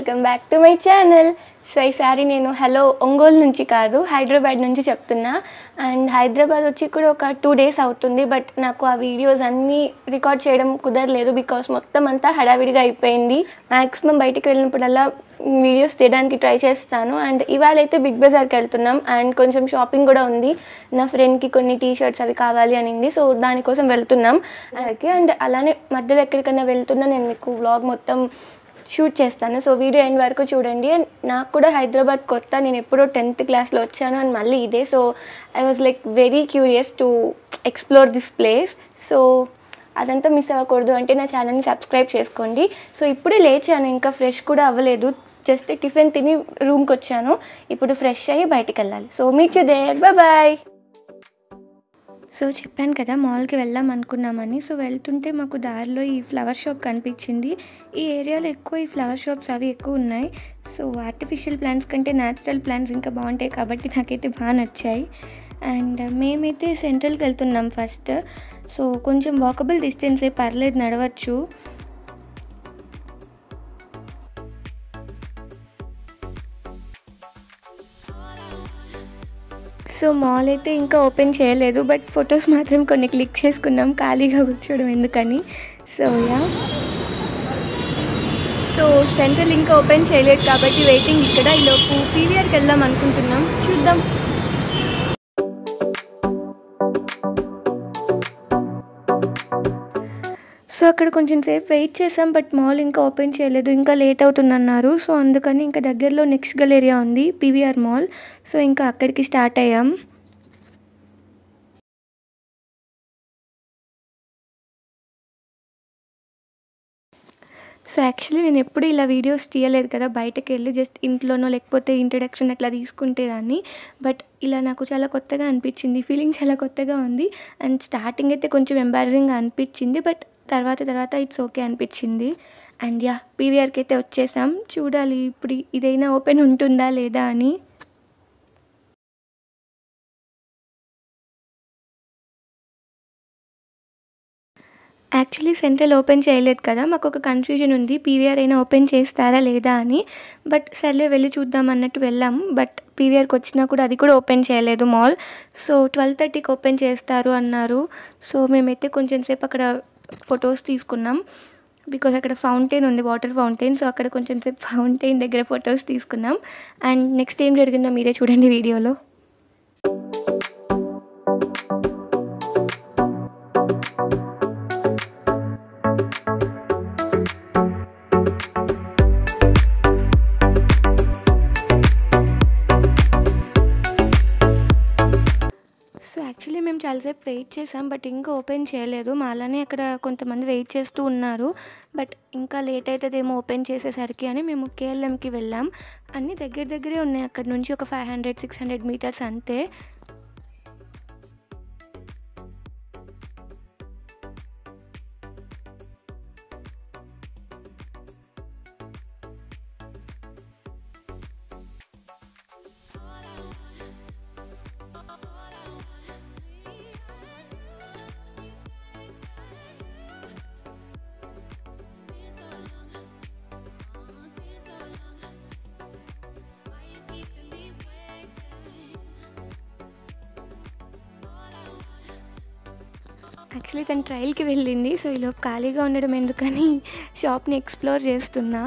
welcome back to my channel so ఈసారి నేను hello Ongole నుంచి కాదు హైదరాబాద్ నుంచి చెప్తున్నా అండ్ హైదరాబాద్ వచ్చి కూడా ఒక టూ డేస్ అవుతుంది బట్ నాకు ఆ వీడియోస్ అన్నీ రికార్డ్ చేయడం కుదరలేదు బికాస్ మొత్తం అంతా హడావిడిగా అయిపోయింది మ్యాక్సిమం బయటికి వెళ్ళినప్పుడల్లా వీడియోస్ తీయడానికి ట్రై చేస్తాను అండ్ ఇవాళ అయితే బిగ్ బజార్కి వెళ్తున్నాం అండ్ కొంచెం షాపింగ్ కూడా ఉంది నా ఫ్రెండ్కి కొన్ని టీ షర్ట్స్ అవి కావాలి అనింది సో దానికోసం వెళ్తున్నాం అలాగే అండ్ అలానే మధ్యలో ఎక్కడికైనా వెళ్తున్నా నేను మీకు వ్లాగ్ మొత్తం షూట్ చేస్తాను సో వీడియో ఎండ్ వరకు చూడండి అండ్ నాకు కూడా హైదరాబాద్ కొత్త నేను ఎప్పుడో టెన్త్ క్లాస్లో వచ్చాను అండ్ మళ్ళీ ఇదే so I was like very curious to explore this place so అదంతా మిస్ అవ్వకూడదు అంటే నా ఛానల్ని సబ్స్క్రైబ్ చేసుకోండి సో ఇప్పుడే లేచాను ఇంకా ఫ్రెష్ కూడా అవ్వలేదు జస్ట్ టిఫిన్ తిని రూమ్కి వచ్చాను ఇప్పుడు ఫ్రెష్ అయ్యి బయటికి వెళ్ళాలి so meet you there bye so చెప్పాను కదా మాల్కి వెళ్దాం అనుకున్నామని సో వెళ్తుంటే మాకు దారిలో ఈ ఫ్లవర్ షాప్ కనిపించింది ఈ ఏరియాలో ఎక్కువ ఈ ఫ్లవర్ షాప్స్ అవి ఎక్కువ ఉన్నాయి సో ఆర్టిఫిషియల్ ప్లాంట్స్ కంటే న్యాచురల్ ప్లాంట్స్ ఇంకా బాగుంటాయి కాబట్టి నాకైతే బాగా నచ్చాయి అండ్ మేమైతే సెంట్రల్కి వెళ్తున్నాం ఫస్ట్ సో కొంచెం వాకబుల్ డిస్టెన్సే పర్లేదు నడవచ్చు సో మాల్ అయితే ఇంకా ఓపెన్ చేయలేదు బట్ ఫొటోస్ మాత్రం కొన్ని క్లిక్ చేసుకున్నాం ఖాళీగా కూర్చోవడం ఎందుకని సో యా సో సెంట్రల్ ఇంకా ఓపెన్ చేయలేదు కాబట్టి వెయిటింగ్ ఇక్కడ ఈలోపు పీవీఆర్కి వెళ్దాం అనుకుంటున్నాం చూద్దాం సో అక్కడ కొంచెం సేపు వెయిట్ చేసాం బట్ మాల్ ఇంకా ఓపెన్ చేయలేదు ఇంకా లేట్ అవుతుందన్నారు సో అందుకని ఇంకా దగ్గరలో నెక్స్ట్ గలేరియా ఉంది పీవీఆర్ మాల్ సో ఇంకా అక్కడికి స్టార్ట్ అయ్యాం సో యాక్చువల్లీ నేను ఎప్పుడు ఇలా వీడియోస్ తీయలేదు కదా బయటకు వెళ్ళి జస్ట్ ఇంట్లోనో లేకపోతే ఇంట్రడక్షన్ అట్లా తీసుకుంటే దాన్ని బట్ ఇలా నాకు చాలా కొత్తగా అనిపించింది ఫీలింగ్ చాలా కొత్తగా ఉంది అండ్ స్టార్టింగ్ అయితే కొంచెం ఎంబారసింగ్గా అనిపించింది బట్ తర్వాత తర్వాత ఇట్స్ ఓకే అనిపించింది అండ్ యా పీవీఆర్కి అయితే వచ్చేసాం చూడాలి ఇప్పుడు ఇదైనా ఓపెన్ ఉంటుందా లేదా అని యాక్చువల్లీ సెంట్రల్ ఓపెన్ చేయలేదు కదా మాకు ఒక కన్ఫ్యూజన్ ఉంది పీవీఆర్ అయినా ఓపెన్ చేస్తారా లేదా అని బట్ సర్లే వెళ్ళి చూద్దాం అన్నట్టు వెళ్ళాము బట్ పీవీఆర్కి వచ్చినా కూడా అది కూడా ఓపెన్ చేయలేదు మాల్ సో ట్వెల్వ్ థర్టీకి ఓపెన్ చేస్తారు అన్నారు సో మేమైతే కొంచెం సేపు అక్కడ ఫొటోస్ తీసుకున్నాం బికాజ్ అక్కడ ఫౌంటైన్ ఉంది వాటర్ ఫౌంటైన్ సో అక్కడ కొంచెం సేపు ఫౌంటైన్ దగ్గర ఫొటోస్ తీసుకున్నాం అండ్ నెక్స్ట్ ఏం జరిగిందో మీరే చూడండి వీడియోలో సో యాక్చువల్లీ మేము చాలాసేపు వెయిట్ చేసాం బట్ ఇంకా ఓపెన్ చేయలేదు మాలానే అక్కడ కొంతమంది వెయిట్ చేస్తూ ఉన్నారు బట్ ఇంకా లేట్ అవుతుందేమో ఓపెన్ చేసేసరికి అని మేము కేఎల్ఎంకి వెళ్ళాం అన్నీ దగ్గర దగ్గరే ఉన్నాయి అక్కడ నుంచి ఒక five hundred six hundred meters అంతే యాక్చువల్లీ తను ట్రయల్కి వెళ్ళింది సో ఈలోపు ఖాళీగా ఉండడం ఎందుకని షాప్ని ఎక్స్ప్లోర్ చేస్తున్నా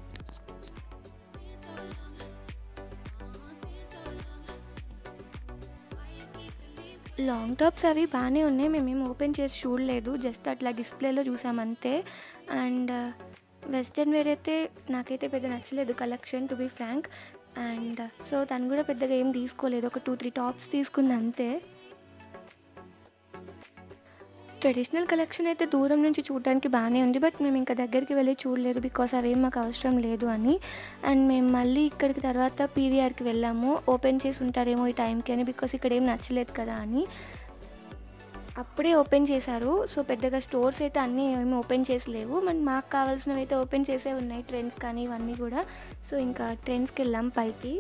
లాంగ్ టాప్స్ అవి బాగానే ఉన్నాయి మేమేం ఓపెన్ చేసి చూడలేదు జస్ట్ అట్లా డిస్ప్లేలో చూసామంతే అండ్ వెస్ట్రన్ వేర్ అయితే నాకైతే పెద్ద నచ్చలేదు collection to be frank and so తను కూడా పెద్దగా ఏం తీసుకోలేదు ఒక టూ త్రీ టాప్స్ తీసుకుంది అంతే ట్రెడిషనల్ కలెక్షన్ అయితే దూరం నుంచి చూడడానికి బాగానే ఉంది బట్ మేము ఇంకా దగ్గరికి వెళ్ళి చూడలేదు బికాస్ అవేం మాకు అవసరం లేదు అని అండ్ మేము మళ్ళీ ఇక్కడికి తర్వాత పీవీఆర్కి వెళ్ళాము ఓపెన్ చేసి ఉంటారేమో ఈ టైంకి అని బికాస్ ఇక్కడ ఏం నచ్చలేదు కదా అని అప్పుడే ఓపెన్ చేశారు సో పెద్దగా స్టోర్స్ అయితే అన్నీ ఏమి ఓపెన్ చేసలేవు మన మాకు కావాల్సినవి అయితే ఓపెన్ చేసే ఉన్నాయి ట్రెండ్స్ కానీ ఇవన్నీ కూడా సో ఇంకా ట్రెండ్స్కి వెళ్ళాం పైకి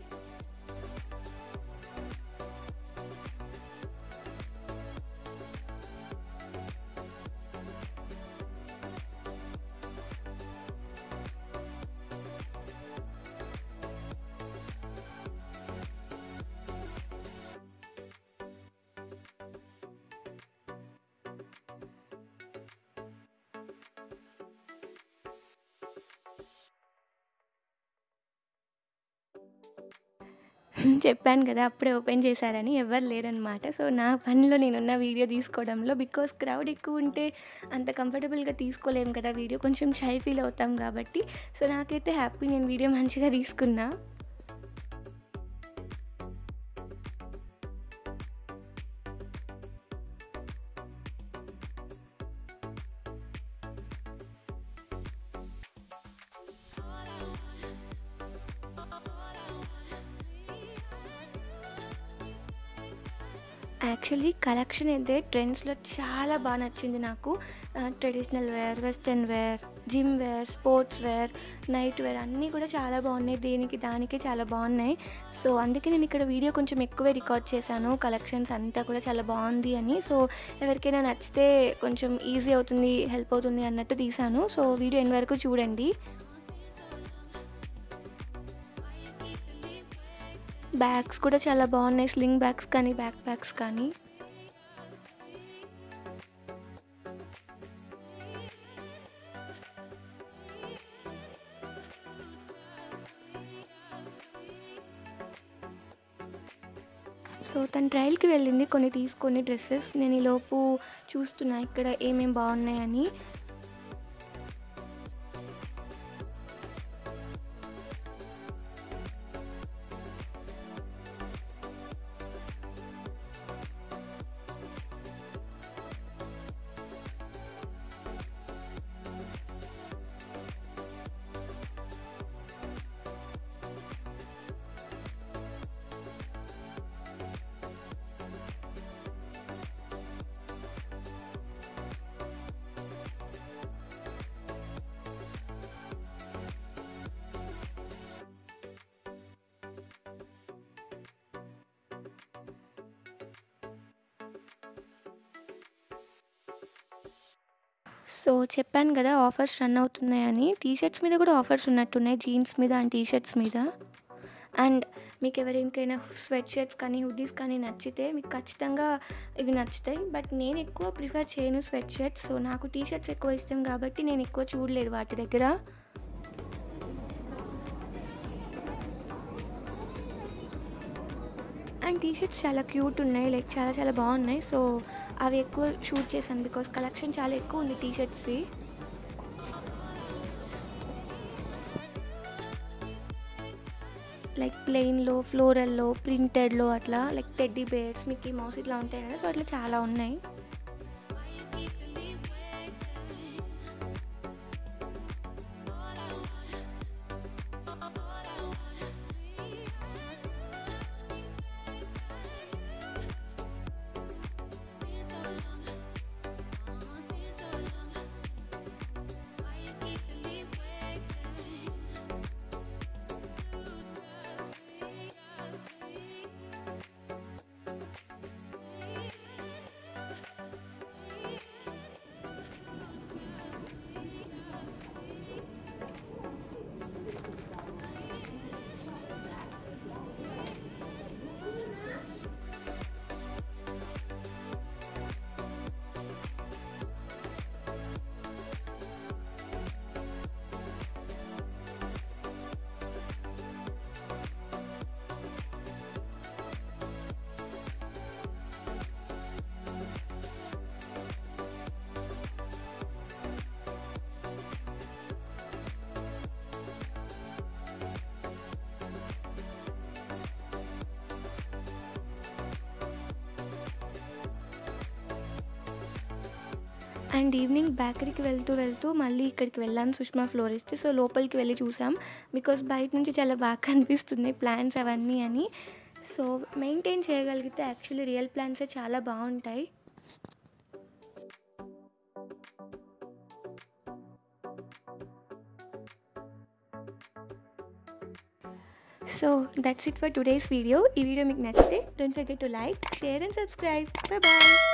చెప్పాను కదా అప్పుడే ఓపెన్ చేశారని ఎవరు లేరనమాట సో నా పనిలో నేనున్న వీడియో తీసుకోవడంలో బికాస్ క్రౌడ్ ఎక్కువ ఉంటే అంత కంఫర్టబుల్గా తీసుకోలేము కదా వీడియో కొంచెం షై ఫీల్ అవుతాం కాబట్టి సో నాకైతే హ్యాపీ నేను వీడియో మంచిగా తీసుకున్నా యాక్చువల్లీ కలెక్షన్ అయితే ట్రెండ్స్లో చాలా బాగా నచ్చింది నాకు traditional wear western wear gym wear sports wear night wear అన్నీ కూడా చాలా బాగున్నాయి దేనికి దానికి చాలా బాగున్నాయి సో అందుకే నేను ఇక్కడ వీడియో కొంచెం ఎక్కువే రికార్డ్ చేశాను కలెక్షన్స్ అంతా కూడా చాలా బాగుంది అని సో ఎవరికైనా నచ్చితే కొంచెం ఈజీ అవుతుంది హెల్ప్ అవుతుంది అన్నట్టు తీసాను సో వీడియో ఎన్ని వరకు చూడండి బ్యాగ్స్ కూడా చాలా బాగున్నాయి స్లింగ్ బ్యాగ్స్ కానీ బ్యాక్ బ్యాగ్స్ కానీ సో తను ట్రయల్కి వెళ్ళింది కొన్ని తీసుకొని డ్రెస్సెస్ నేను ఈలోపు చూస్తున్నా ఇక్కడ ఏమేమి బాగున్నాయని సో చెప్పాను కదా ఆఫర్స్ రన్ అవుతున్నాయని టీషర్ట్స్ మీద కూడా ఆఫర్స్ ఉన్నట్టున్నాయి జీన్స్ మీద అండ్ టీషర్ట్స్ మీద అండ్ మీకు ఎవరికైనా స్వెట్ షర్ట్స్ కానీ హుడీస్ కానీ నచ్చితే మీకు ఖచ్చితంగా ఇవి నచ్చుతాయి బట్ నేను ఎక్కువ ప్రిఫర్ చేయను స్వెట్ షర్ట్స్ సో నాకు టీ షర్ట్స్ ఎక్కువ ఇష్టం కాబట్టి నేను ఎక్కువ చూడలేదు వాటి దగ్గర అండ్ టీ షర్ట్స్ చాలా క్యూట్ ఉన్నాయి లైక్ చాలా చాలా బాగున్నాయి సో అవి ఎక్కువ షూట్ చేశాను బికాస్ కలెక్షన్ చాలా ఎక్కువ ఉంది టీ షర్ట్స్వి లైక్ ప్లెయిన్లో ఫ్లోరల్లో ప్రింటెడ్లో అట్లా like teddy bears Mickey Mouse ఇట్లా ఉంటాయి కదా సో అట్లా చాలా ఉన్నాయి అండ్ ఈవినింగ్ బేకరీకి వెళ్తూ వెళ్తూ మళ్ళీ ఇక్కడికి వెళ్ళాం సుష్మా ఫ్లోరిస్ట్ సో లోపలికి వెళ్ళి చూసాం బికాస్ బయట నుంచి చాలా బాగా కనిపిస్తుంది ప్లాంట్స్ అవన్నీ అని సో మెయింటైన్ చేయగలిగితే యాక్చువల్లీ రియల్ ప్లాంట్సే చాలా బాగుంటాయి so that's it for today's video ఈ వీడియో మీకు నచ్చితే don't forget to like share and subscribe bye